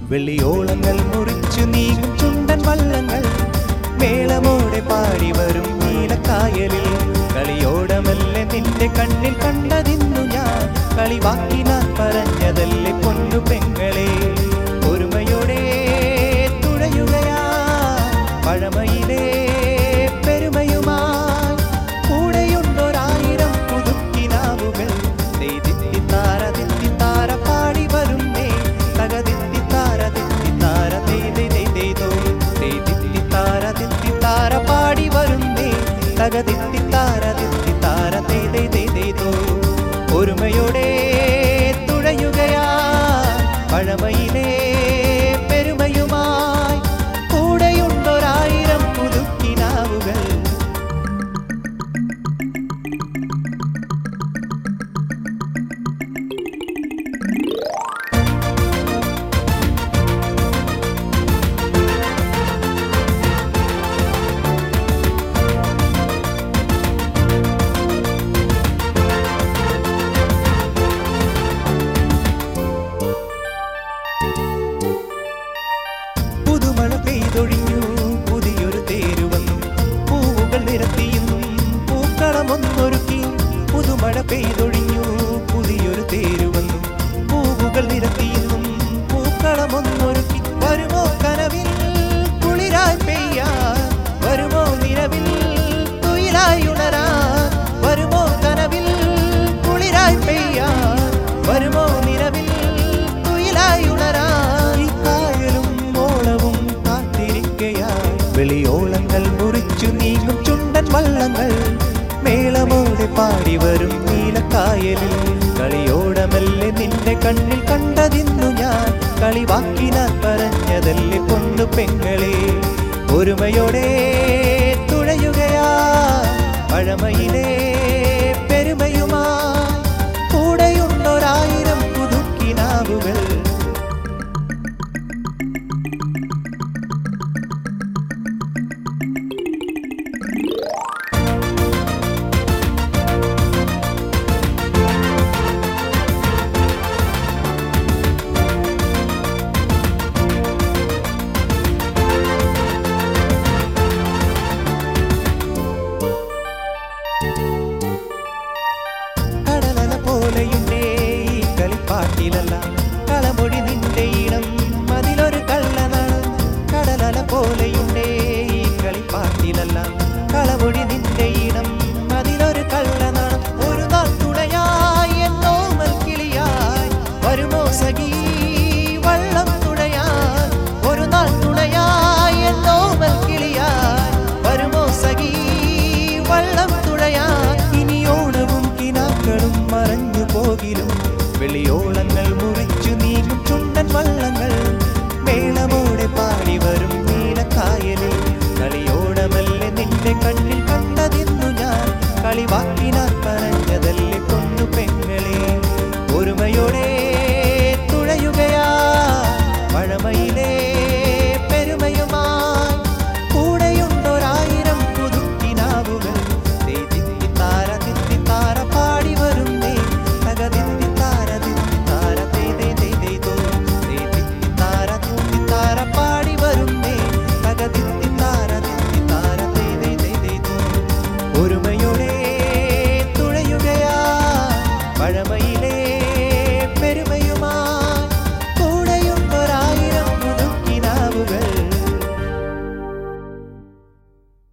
വെള്ളിയോളങ്ങൾ മുറിച്ചു നീങ്ങും ചുണ്ടൻ വള്ളങ്ങൾ മേളമോടെ പാടി വരും നീലക്കായലിൽ കളിയോടമല്ലേ നിന്റെ കണ്ണിൽ കണ്ടതിന്നു ഞാൻ കളിവാക്കിനാൻ പറഞ്ഞതല്ലേ പൊന്നു പെങ്ങളെ ഒരുമയോടെ തുഴയുകയാ പഴമയിലെ പെരുമയുമായി കൂടെയുണ്ടൊരായിരം പുതുക്കിനാവുകൾ താര താര പാടി വരുന്നേ തകതിത്താര തിത്താര തേതോ താര താര പാടി വരുന്നേ തകതിത്താര തിത്താര തേതോ ഒരുമയോടെ തുഴയുകയാ പഴമയിലെ പെരുമയുമായി കൂടെയുണ്ടൊരായിരം പുതുക്കിനാവുകൾ പുതുമഴ പെയ്തൊഴിഞ്ഞു പുതിയൊരു തേരു വന്നു പൂവുകൾ നിരത്തിയും പൂക്കളമൊന്നൊരുക്കി പുതുമഴ പെയ്തൊഴിഞ്ഞു പുതിയൊരു തേരു വന്നു പൂവുകൾ നിരത്തിയും പൂക്കളമൊന്നൊരുക്കി വരുമോ കനവിൽ കുളിരായി പെയ്യാൻ വരുമോ നിലവിൽ തുയിലായി ഉണരാൻ വരുമോ കനവിൽ കുളിരായി പെയ്യാൻ വരുമോ നിലവിൽ തുയിലായി ഉണരാൻ ഈ കായലും ഓളവും കാത്തിരിക്കയായി വെളിയോളങ്ങൾ മുറിച്ചു നീങ്ങും ചുണ്ടൻ വള്ളങ്ങൾ മേളമോടെ പാടി വരും നീലക്കായലിൽ കളിയോടമല്ലേ നിന്റെ കണ്ണിൽ കണ്ടതിന്നു ഞാൻ കളിവാക്കിനാൽ പറഞ്ഞതല്ലേ പൊന്നു പെങ്ങളെ ഒരുമയോടെ തുഴയുകയാ പഴമയിലെ പെരുമയുമായി കൂടെയുണ്ടൊരായിരം പുതുക്കിനാവുകൾ കടലല പോലെയുണ്ടേ ഈ കളിപ്പാട്ടിലല്ല കളമൊഴി നിന്റെ ഇണം അതിലൊരു കള്ളനാണ് കടലല പോലെയുണ്ടേ ഈ കളിപ്പാട്ടിലല്ല കളമൊഴി നിന്റെ ഇണം അതിലൊരു കള്ളനാണ് ഒരു നാൾ തുണയായി എന്നോ മൽക്കിളിയായി വരുമോ സഖീ വള്ളം തുണയാൻ ഒരു നാൾ തുണയായി എന്നോ മൽക്കിളിയായി വരുമോ സഖീ വള്ളം തുഴയാൻ ഇനി ഓണവും കിനാക്കളും മറഞ്ഞു പോകിലും വെളിയോളങ്ങൾ മുറിച്ചു നീങ്ങും ചുണ്ടൻ വള്ളങ്ങൾ മേളമോടെ പാടി വരും നീലക്കായലിൽ കളിയോടമല്ലേ നിന്റെ കണ്ണിൽ കണ്ടതിന്നു ഞാൻ കളിവാക്കിനാൽ പറഞ്ഞതല്ലേ പൊന്നു പെങ്ങളെ ഒരുമയോടെ തുഴയുകയാ പഴമയിലെ പെരുമയുമായി കൂടെയുണ്ടൊരായിരം പുതുക്കിനാവുകൾ താര താര പാടി വരുന്നേ തകതിത്താര താര തേതോ താര താര പാടി വരുന്നേ തകതിത്താര താര തേതോ ഒരുമ